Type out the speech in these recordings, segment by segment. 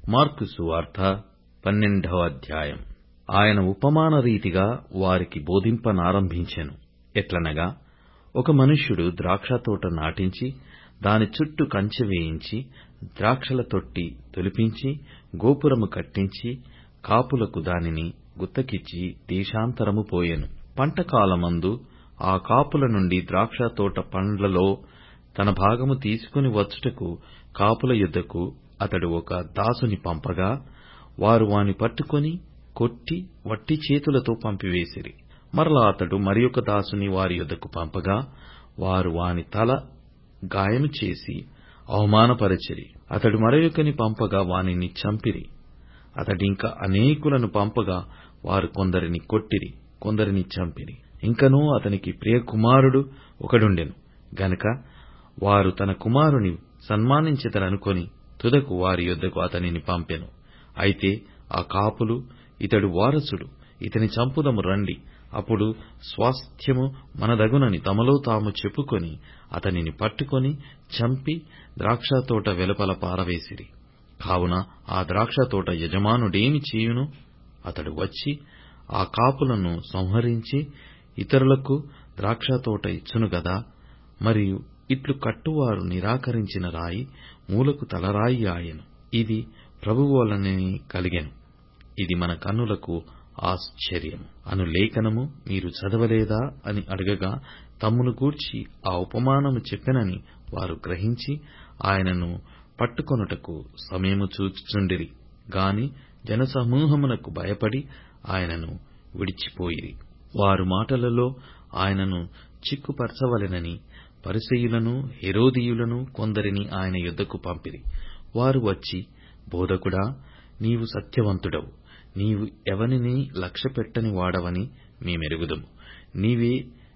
mark సువార్త పన్నెండవ అధ్యాయం ఆయన ఉపమాన రీతిగా వారికి బోధింపనారంభించెను ఎట్లనగా ఒక మనుష్యుడు ద్రాక్షతోట నాటించి దాని చుట్టూ కంచె వేయించి ద్రాక్షల తొట్టి తొలిపించి గోపురము కట్టించి కాపులకు దానిని గుత్తకిచ్చి దేశాంతరము పోయెను పంటకాలమందు ఆ కాపుల నుండి ద్రాక్షతోట పండ్లలో తన భాగము తీసుకుని వచ్చుటకు కాపుల యొద్దకు అతడు ఒక దాసుని పంపగా వారు వాని పట్టుకొని కొట్టి వట్టి చేతులతో పంపివేసిరి మరలా అతడు మరియొక దాసుని వారి యొద్దకు పంపగా వారు వాని తల గాయము చేసి అవమానపరచిరి అతడు మరొకని పంపగా వానిని చంపిరి అతడింక అనేకులను పంపగా వారు కొందరిని కొట్టిరి కొందరిని చంపిరి ఇంకనూ అతనికి ప్రియ కుమారుడు ఒకడుండెను గనుక వారు తన కుమారుని సన్మానించెదరనుకొని తుదకు వారి యొద్దకు అతనిని పంపెను అయితే ఆ కాపులు ఇతడు వారసుడు ఇతని చంపుదము రండి అప్పుడు స్వాస్థ్యము మనదగునని తమలో తాము చెప్పుకొని అతనిని పట్టుకొని చంపి ద్రాక్షతోట వెలుపల పారవేసిరి కావున ఆ ద్రాక్షతోట యజమానుడేమి చేయును అతడు వచ్చి ఆ కాపులను సంహరించి ఇతరులకు ద్రాక్షతోట ఇచ్చును గదా మరియు ఇట్లు కట్టువారు నిరాకరించిన రాయి మూలకు తలరాయి ఆయెను ఇది ప్రభువు వలనే కలిగెను ఇది మన కన్నులకు ఆశ్చర్యము అను లేఖనము మీరు చదవలేదా అని అడగగా తమ్మును గూర్చి ఆ ఉపమానము చెప్పెనని వారు గ్రహించి ఆయనను పట్టుకొనుటకు సమయము చూచుచుండిరి గాని జనసమూహమునకు భయపడి ఆయనను విడిచిపోయిరి వారు మాటలలో ఆయనను చిక్కుపరచవలెనని పరిసయ్యులను హెరోదీయులను కొందరిని ఆయన యొద్దకు పంపిరి వారు వచ్చి బోధకుడా నీవు సత్యవంతుడవు నీవు ఎవనిని లక్ష్యపెట్టని వాడవని మేమెరుగుదము నీవే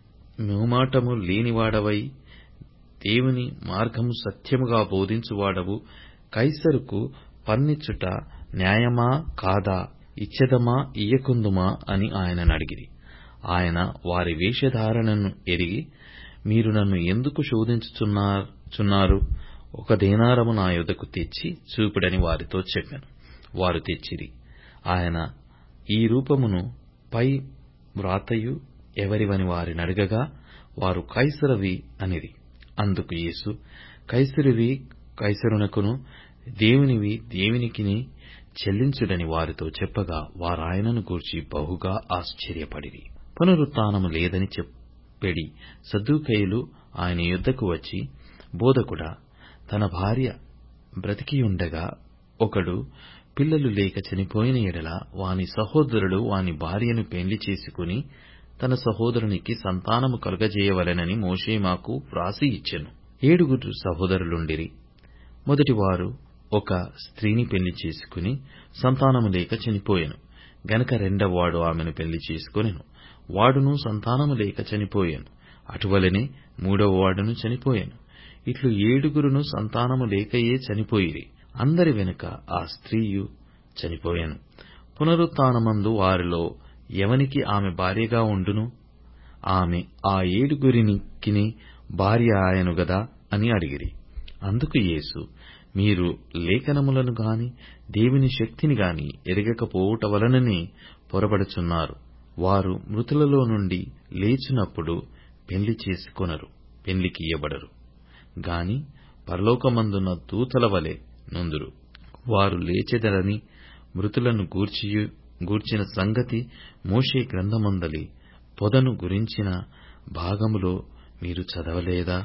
మొహమాటము లేనివాడవై దేవుని మార్గము సత్యముగా బోధించువాడవు కైసరుకు పన్నిచ్చుట న్యాయమా కాదా ఇచ్చెదమా ఇయ్యకుందుమా అని ఆయననడిగిరి ఆయన వారి వేషధారణను ఎరిగి మీరు నన్ను ఎందుకు శోధించుచున్నారు ఒక దేనారము నా యొద్దకు తెచ్చి చూపుడని వారితో చెప్పెను వారు తెచ్చిరి ఆయన ఈ రూపమును పై వ్రాతయు ఎవరివని వారినడగగా వారు కైసరవి అనిరి అందుకు యేసు కైసరివి కైసరునకును దేవునివి దేవునికిని చెల్లించుడని వారితో చెప్పగా వారాయనను గూర్చి బహుగా ఆశ్చర్యపడిరి పునరుత్నము లేదని చెప్పెడి సద్దూకయులు ఆయన యొద్దకు వచ్చి బోధకుడా తన భార్య బ్రతికియుండగా ఒకడు పిల్లలు లేక చనిపోయిన ఎడల వాని సహోదరుడు వాని భార్యను పెండ్లి చేసుకుని తన సహోదరునికి సంతానము కలుగజేయవలెనని మోషే మాకు వ్రాసి ఇచ్చెను ఏడుగురు సహోదరులుండిరి మొదటివారు ఒక స్త్రీని పెళ్లి చేసుకుని సంతానము లేక చనిపోయెను గనక రెండవవాడు ఆమెను పెళ్లి చేసుకొనెను వాడును సంతానము లేక చనిపోయెను అటువలనే మూడవ వాడును చనిపోయెను ఇట్లు ఏడుగురును సంతానము లేకయే చనిపోయిరి అందరి వెనుక ఆ స్త్రీయు చనిపోయెను పునరుత్నమందు వారిలో ఎవనికి ఆమె భార్యగా ఉండును ఆమె ఆ ఏడుగురికిని భార్య ఆయను గదా అని అడిగిరి అందుకు యేసు మీరు లేఖనములను గాని దేవుని శక్తిని గాని ఎరగకపోవుట వలననే పొరబడుచున్నారు వారు మృతులలో నుండి లేచినప్పుడు పెళ్లి చేసుకొనరు పెళ్లికియ్యబడరు గాని పరలోకమందున్న దూతల వలె నుందురు వారు లేచెదరని మృతులను గూర్చియు గూర్చిన సంగతి మోషే గ్రంథమందలి పొదను గురించిన భాగములో మీరు చదవలేదా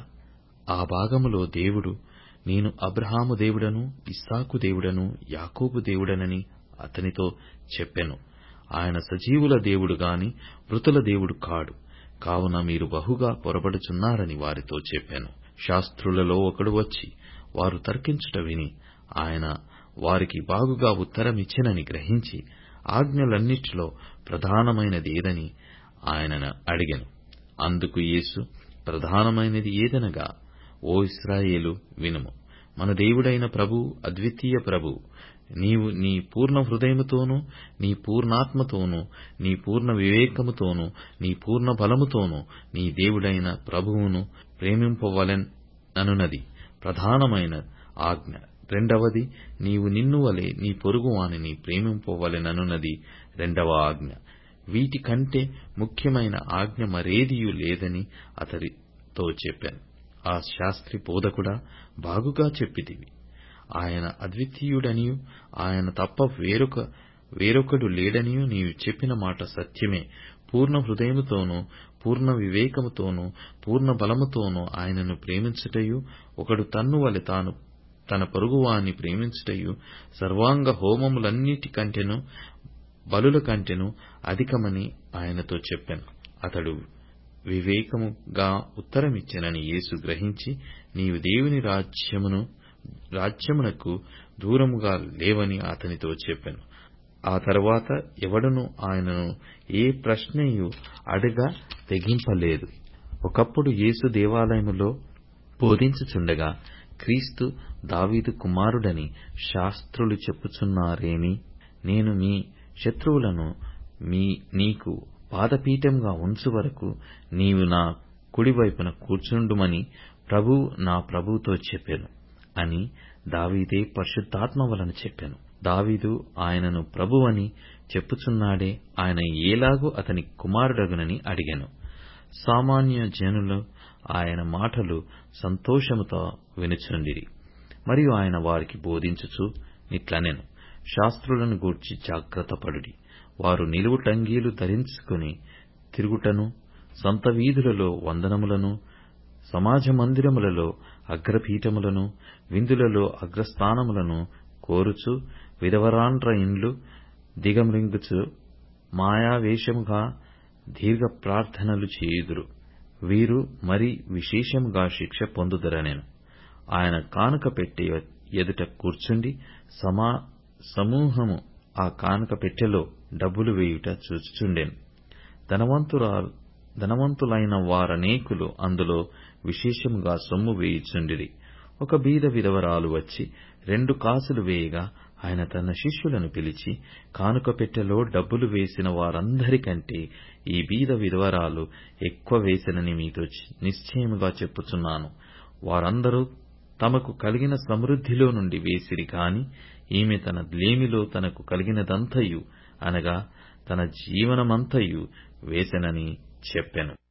ఆ భాగములో దేవుడు నేను అబ్రహాము దేవుడను ఇస్సాకు దేవుడను యాకోబు దేవుడనని అతనితో చెప్పెను ఆయన సజీవుల దేవుడు గాని మృతుల దేవుడు కాడు కావున మీరు బహుగా పొరబడుచున్నారని వారితో చెప్పాను శాస్త్రులలో ఒకడు వచ్చి వారు తర్కించుట విని ఆయన వారికి బాగుగా ఉత్తరమిచ్చెనని గ్రహించి ఆజ్ఞలన్నిటిలో ప్రధానమైనది ఏదని ఆయనను అడిగెను అందుకు యేసు ప్రధానమైనది ఏదనగా ఓ ఇస్రాయేలు వినుము మన దేవుడైన ప్రభు అద్వితీయ ప్రభు నీవు నీ పూర్ణ హృదయముతోనూ నీ పూర్ణాత్మతోనూ నీ పూర్ణ వివేకముతోనూ నీ పూర్ణ బలముతోనూ నీ దేవుడైన ప్రభువును ప్రేమింపవలెననున్నది ప్రధానమైన ఆజ్ఞ రెండవది నీవు నిన్ను వలె నీ పొరుగువానిని ప్రేమింపవలెననున్నది రెండవ ఆజ్ఞ వీటి కంటే ముఖ్యమైన ఆజ్ఞ మరేదియూ లేదని అతడితో చెప్పాను ఆ శాస్త్రి బోధకుడా బాగుగా చెప్పితివి ఆయన అద్వితీయుడనియూ ఆయన తప్ప వేరొక వేరొకడు లేడనియూ నీవు చెప్పిన మాట సత్యమే పూర్ణ హృదయముతోనూ పూర్ణ వివేకముతోనూ పూర్ణ బలముతోనూ ఆయనను ప్రేమించుటయు ఒకడు తన్ను వలె తాను తన పొరుగువాని ప్రేమించుటయు సర్వాంగ హోమములన్నిటి కంటెను బలుల కంటెను అధికమని ఆయనతో చెప్పాను అతడు వివేకముగా ఉత్తరమిచ్చెనని యేసు గ్రహించి నీవు దేవుని రాజ్యమును రాజ్యమునకు దూరముగా లేవని అతనితో చెప్పాను ఆ తరువాత ఎవడునూ ఆయనను ఏ ప్రశ్నయూ అడగ తెగింపలేదు ఒకప్పుడు యేసు దేవాలయములో బోధించుచుండగా క్రీస్తు దావీదు కుమారుడని శాస్త్రులు చెప్పుచున్నారేమి నేను మీ శత్రువులను మీ నీకు పాదపీఠంగా ఉంచు వరకు నీవు నా కుడివైపున కూర్చుండుమని ప్రభువు నా ప్రభువుతో చెప్పెను అని దావీదే పరిశుద్ధాత్మ వలన చెప్పెను దావీదు ఆయనను ప్రభువని చెప్పుచున్నాడే ఆయన ఏలాగు అతని కుమారుడగునని అడిగాను సామాన్య జనులు ఆయన మాటలు సంతోషముతో వినుచుండిరి మరియు ఆయన వారికి బోధించుచు నిట్లనెను శాస్త్రులను గూర్చి జాగ్రత్తపడుడి వారు నిలువుటంగీలు ధరించుకుని తిరుగుటను సంత వీధులలో వందనములను సమాజ మందిరములలో అగ్రపీఠములను విందులలో అగ్రస్థానములను కోరుచు విధవరాండ్ర ఇండ్లు దిగమ్రింగుచు మాయావేషముగా దీర్ఘ ప్రార్థనలు చేయుదురు వీరు మరి విశేషముగా శిక్ష పొందుదరనెను ఆయన కానుక పెట్టె ఎదుట కూర్చుండి సమా సమూహము ఆ కానుక పెట్టెలో డబ్బులు వేయుట చూచుచుండెను ధనవంతురా ధనవంతులైన వారనేకులు అందులో విశేషముగా సొమ్ము వేయుచుండిరి ఒక బీద విధవరాలు వచ్చి రెండు కాసులు వేయగా ఆయన తన శిష్యులను పిలిచి కానుక పెట్టెలో డబ్బులు వేసిన వారందరికంటే ఈ బీద విధవరాలు ఎక్కువ వేసినని మీతో నిశ్చయముగా చెప్పుచున్నాను వారందరూ తమకు కలిగిన సమృద్ధిలో నుండి వేసిరి కాని ఈమె తన లేమిలో తనకు కలిగినదంతయు అనగా తన జీవనమంతయు వేసెనని చెప్పెను